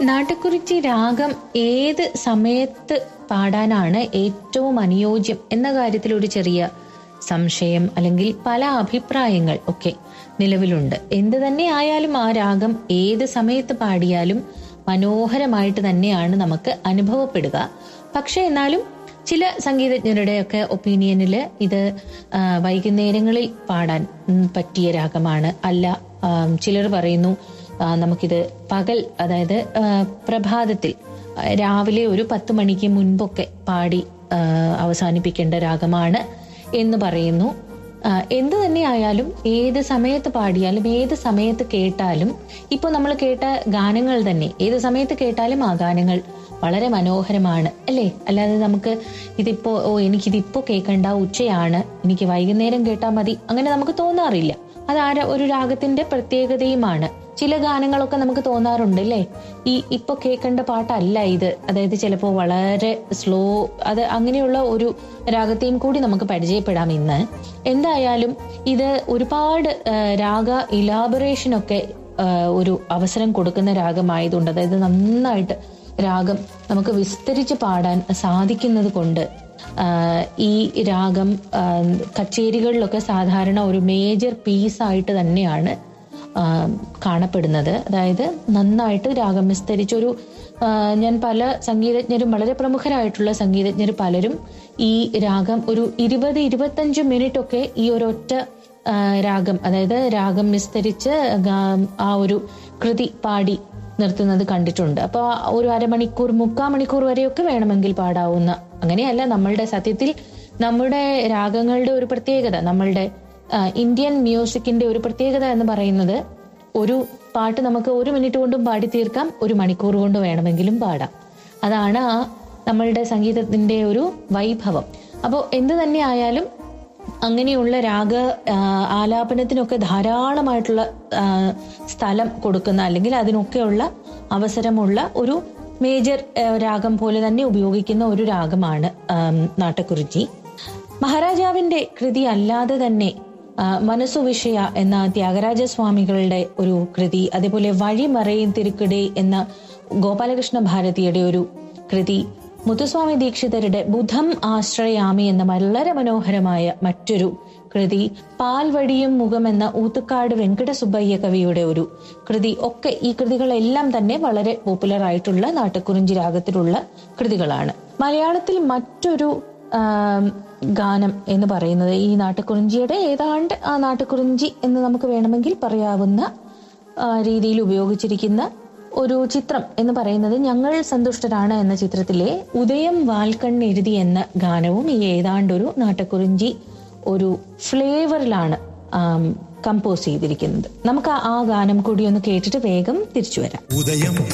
നാട്ടുകുറിച്ചി രാഗം ഏത് സമയത്ത് പാടാനാണ് ഏറ്റവും അനുയോജ്യം എന്ന കാര്യത്തിൽ ഒരു ചെറിയ സംശയം അല്ലെങ്കിൽ പല അഭിപ്രായങ്ങൾ ഒക്കെ നിലവിലുണ്ട് എന്ത് തന്നെ ആയാലും ആ രാഗം ഏത് സമയത്ത് പാടിയാലും മനോഹരമായിട്ട് തന്നെയാണ് നമുക്ക് അനുഭവപ്പെടുക പക്ഷെ എന്നാലും ചില സംഗീതജ്ഞരുടെയൊക്കെ ഒപ്പീനിയനിൽ ഇത് ആ, വൈകുന്നേരങ്ങളിൽ പാടാൻ ഉം, പറ്റിയ രാഗമാണ് അല്ല ആ, ചിലർ പറയുന്നു ആ, നമുക്കിത് പകൽ അതായത് ആ, പ്രഭാതത്തിൽ ആ, രാവിലെ ഒരു പത്ത് മണിക്ക് മുൻപൊക്കെ പാടി ആ, അവസാനിപ്പിക്കേണ്ട രാഗമാണ് എന്ന് പറയുന്നു ആ, എന്ത് തന്നെയായാലും ഏത് സമയത്ത് പാടിയാലും ഏത് സമയത്ത് കേട്ടാലും ഇപ്പോൾ നമ്മൾ കേട്ട ഗാനങ്ങൾ തന്നെ ഏത് സമയത്ത് കേട്ടാലും ആ ഗാനങ്ങൾ വളരെ മനോഹരമാണ് അല്ലേ അല്ലാതെ നമുക്ക് ഇതിപ്പോ ഓ എനിക്കിതിപ്പോ കേൾക്കണ്ട ഉച്ചയാണ് എനിക്ക് വൈകുന്നേരം കേട്ടാൽ മതി അങ്ങനെ നമുക്ക് തോന്നാറില്ല അത് ആര ഒരു രാഗത്തിന്റെ പ്രത്യേകതയുമാണ് ചില ഗാനങ്ങളൊക്കെ നമുക്ക് തോന്നാറുണ്ട് അല്ലേ ഈ ഇപ്പൊ കേൾക്കേണ്ട പാട്ടല്ല ഇത് അതായത് ചിലപ്പോൾ വളരെ സ്ലോ അത് അങ്ങനെയുള്ള ഒരു രാഗത്തെയും കൂടി നമുക്ക് പരിചയപ്പെടാം ഇന്ന് എന്തായാലും ഇത് ഒരുപാട് ആ, രാഗ ഇലാബറേഷൻ ഒക്കെ ആ, ഒരു അവസരം കൊടുക്കുന്ന രാഗമായതുകൊണ്ട് അതായത് നന്നായിട്ട് രാഗം നമുക്ക് വിസ്തരിച്ച് പാടാൻ സാധിക്കുന്നത് കൊണ്ട് ആ, ഈ രാഗം ആ, കച്ചേരികളിലൊക്കെ സാധാരണ ഒരു മേജർ പീസായിട്ട് തന്നെയാണ് ആ, കാണപ്പെടുന്നത് അതായത് നന്നായിട്ട് രാഗം വിസ്തരിച്ചൊരു ആ, ഞാൻ പല സംഗീതജ്ഞരും വളരെ പ്രമുഖരായിട്ടുള്ള സംഗീതജ്ഞർ പലരും ഈ രാഗം ഒരു ഇരുപത് ഇരുപത്തഞ്ച് മിനിറ്റ് ഒക്കെ ഈ ഒരൊറ്റ ആ, രാഗം അതായത് രാഗം വിസ്തരിച്ച് ഗാ- ആ ഒരു കൃതി പാടി നിർത്തുന്നത് കണ്ടിട്ടുണ്ട് അപ്പോൾ ഒരു അരമണിക്കൂർ മുക്കാൽ മണിക്കൂർ വരെയൊക്കെ വേണമെങ്കിൽ പാടാവുന്ന അങ്ങനെയല്ല നമ്മളുടെ സത്യത്തിൽ നമ്മുടെ രാഗങ്ങളുടെ ഒരു പ്രത്യേകത നമ്മളുടെ ആ, ഇന്ത്യൻ മ്യൂസിക്കിന്റെ ഒരു പ്രത്യേകത എന്ന് പറയുന്നത് ഒരു പാട്ട് നമുക്ക് ഒരു മിനിറ്റ് കൊണ്ടും പാടി തീർക്കാം ഒരു മണിക്കൂർ കൊണ്ട് വേണമെങ്കിലും പാടാം അതാണ് ആ നമ്മളുടെ സംഗീതത്തിന്റെ ഒരു വൈഭവം അപ്പോൾ എന്ത് തന്നെ ആയാലും അങ്ങനെയുള്ള രാഗ ആ, ആലാപനത്തിനൊക്കെ ധാരാളമായിട്ടുള്ള ആ, സ്ഥലം കൊടുക്കുന്ന അല്ലെങ്കിൽ അതിനൊക്കെയുള്ള അവസരമുള്ള ഒരു മേജർ ആ, രാഗം പോലെ തന്നെ ഉപയോഗിക്കുന്ന ഒരു രാഗമാണ് ആം, നാട്ടക്കുറിച്ചി മഹാരാജാവിന്റെ കൃതി അല്ലാതെ തന്നെ ആ, മനസ്സു വിഷയ എന്ന ത്യാഗരാജസ്വാമികളുടെ ഒരു കൃതി അതേപോലെ വഴിമറയും തിരുക്കടേ എന്ന ഗോപാലകൃഷ്ണ ഭാരതിയുടെ ഒരു കൃതി മുത്തുസ്വാമി ദീക്ഷിതരുടെ ബുധം ആശ്രയാമി എന്ന വളരെ മനോഹരമായ മറ്റൊരു കൃതി പാൽവടിയും മുഖം എന്ന ഊത്തുക്കാട് വെങ്കട സുബ്ബയ്യ കവിയുടെ ഒരു കൃതി ഒക്കെ ഈ കൃതികളെല്ലാം തന്നെ വളരെ പോപ്പുലർ ആയിട്ടുള്ള നാട്ടക്കുറിഞ്ചി രാഗത്തിലുള്ള കൃതികളാണ് മലയാളത്തിൽ മറ്റൊരു ആം, ഗാനം എന്ന് പറയുന്നത് ഈ നാട്ടുകുറിഞ്ചിയുടെ ഏതാണ്ട് ആ നാട്ടുകുറിഞ്ചി എന്ന് നമുക്ക് വേണമെങ്കിൽ പറയാവുന്ന ആ, രീതിയിൽ ഉപയോഗിച്ചിരിക്കുന്ന ഒരു ചിത്രം എന്ന് പറയുന്നത് ഞങ്ങൾ സന്തുഷ്ടരാണ് എന്ന ചിത്രത്തിലെ ഉദയം വാൽക്കണ്ണെഴുതി എന്ന ഗാനവും ഈ ഏതാണ്ടൊരു നാട്ടക്കുറിഞ്ചി ഒരു ഫ്ലേവറിലാണ് കമ്പോസ് ചെയ്തിരിക്കുന്നത് നമുക്ക് ആ- ആ ഗാനം കൂടി ഒന്ന് കേട്ടിട്ട് വേഗം തിരിച്ചു വരാം ഉദയം